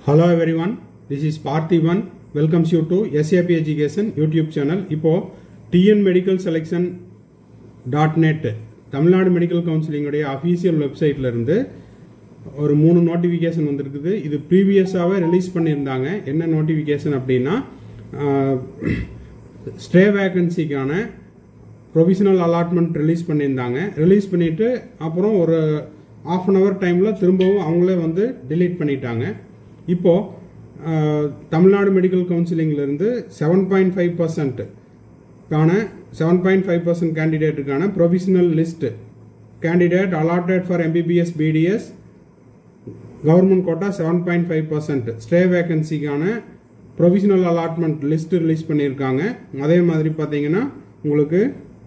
Hello everyone, this is Parthivan. Welcomes you to SAP Education YouTube channel. இப்போ TN medical selection dot net Tamil Nadu medical கவுன்சிலிங்குடைய official வெப்சைட்ல இருந்து ஒரு மூணு notification வந்திருக்குது இது ப்ரீவியஸாகவே ரிலீஸ் பண்ணியிருந்தாங்க என்ன நோட்டிஃபிகேஷன் அப்படின்னா ஸ்டே வேகன்சிக்கான ப்ரொவிஷனல் அலாட்மெண்ட் ரிலீஸ் பண்ணியிருந்தாங்க ரிலீஸ் பண்ணிட்டு அப்புறம் ஒரு ஆஃப் அன் ஹவர் டைமில் திரும்பவும் அவங்களே வந்து delete பண்ணிட்டாங்க இப்போ அஹ், தமிழ்நாடு மெடிக்கல் கவுன்சிலிங்லேருந்து செவன் பாயிண்ட் ஃபைவ் பர்சன்ட்டுக்கான செவன் பாயிண்ட் ஃபைவ் பர்சன்ட் கேண்டிடேட்டுக்கான provisional list candidate allotted for MBBS BDS government quota seven point five percent stay வேகன்சிக்கான ப்ரொவிஷனல் அலாட்மெண்ட் லிஸ்ட் ரிலீஸ் பண்ணியிருக்காங்க அதே மாதிரி பார்த்தீங்கன்னா உங்களுக்கு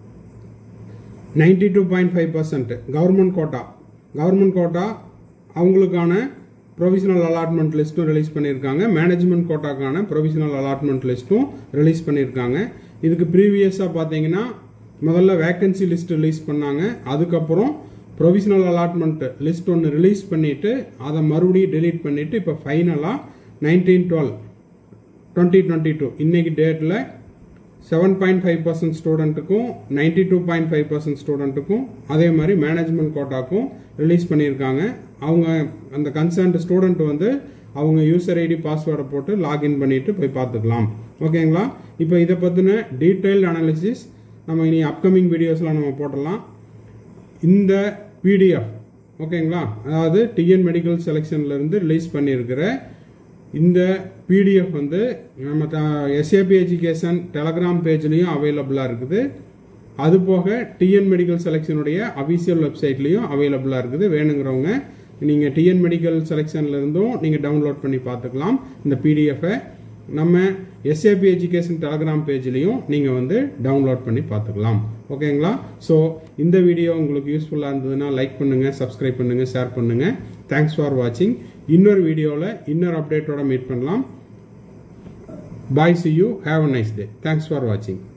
ninety two point five percent government quota government quota அவங்களுக்கான provisional allotment லிஸ்ட்டும் release பண்ணியிருக்காங்க மேனேஜ்மெண்ட் கோட்டாக்கான ப்ரொவிஷனல் அலாட்மெண்ட் லிஸ்ட்டும் ரிலீஸ் பண்ணியிருக்காங்க இதுக்கு ப்ரீவியஸாக பார்த்தீங்கன்னா முதல்ல வேக்கன்சி லிஸ்ட் ரிலீஸ் பண்ணாங்க அதுக்கப்புறம் ப்ரொவிஷனல் அலாட்மெண்ட் லிஸ்ட் ஒன்று ரிலீஸ் பண்ணிட்டு அதை மறுபடியும் delete பண்ணிட்டு இப்போ ஃபைனலாக nineteen twelve twenty twenty two இன்னைக்கு டேட்டில் செவன் பாயிண்ட் ஃபைவ் பர்சன்ட் ஸ்டூடெண்ட்டுக்கும் ninety two point five percent ஸ்டூடெண்ட்டுக்கும் அதே மாதிரி மேனேஜ்மெண்ட் கோட்டாக்கும் ரிலீஸ் பண்ணியிருக்காங்க அவங்க அந்த கன்சர்ன்ட் ஸ்டூடெண்ட் வந்து அவங்க யூசர் ஐடி பாஸ்வேர்டை போட்டு லாகின் பண்ணிட்டு போய் பார்த்துக்கலாம் ஓகேங்களா இப்போ இதை பற்றின டீட்டெயில்டு அனாலிசிஸ் நம்ம இனி அப்கமிங் வீடியோஸ்லாம் நம்ம போடலாம் இந்த பிடிஎஃப் ஓகேங்களா அதாவது டிஎன் மெடிக்கல் செலெக்ஷன்ல இருந்து ரிலீஸ் பண்ணியிருக்கிற இந்த பிடிஎஃப் வந்து நம்ம எஸ்ஏபி எஜுகேஷன் டெலகிராம் பேஜ்லேயும் அவைலபிளாக இருக்குது அது போக டிஎன் மெடிக்கல் செலெக்ஷனுடைய அஃபீஷியல் வெப்சைட்லேயும் அவைலபிளாக இருக்குது வேணுங்கிறவங்க நீங்கள் டிஎன் மெடிக்கல் செலெக்ஷன்ல இருந்தும் நீங்கள் டவுன்லோட் பண்ணி பார்த்துக்கலாம் இந்த பிடிஎஃபை நம்ம எஸ்ஏபி எஜுகேஷன் டெலகிராம் பேஜ்லேயும் நீங்கள் வந்து டவுன்லோட் பண்ணி பார்த்துக்கலாம் ஓகேங்களா ஸோ இந்த வீடியோ உங்களுக்கு யூஸ்ஃபுல்லாக இருந்ததுன்னா லைக் பண்ணுங்கள் சப்ஸ்கிரைப் பண்ணுங்கள் ஷேர் பண்ணுங்கள் தேங்க்ஸ் ஃபார் வாட்சிங் இன்னொரு வீடியோவில் இன்னொரு அப்டேட்டோட மீட் பண்ணலாம் bye see you have a nice day thanks for வாட்சிங்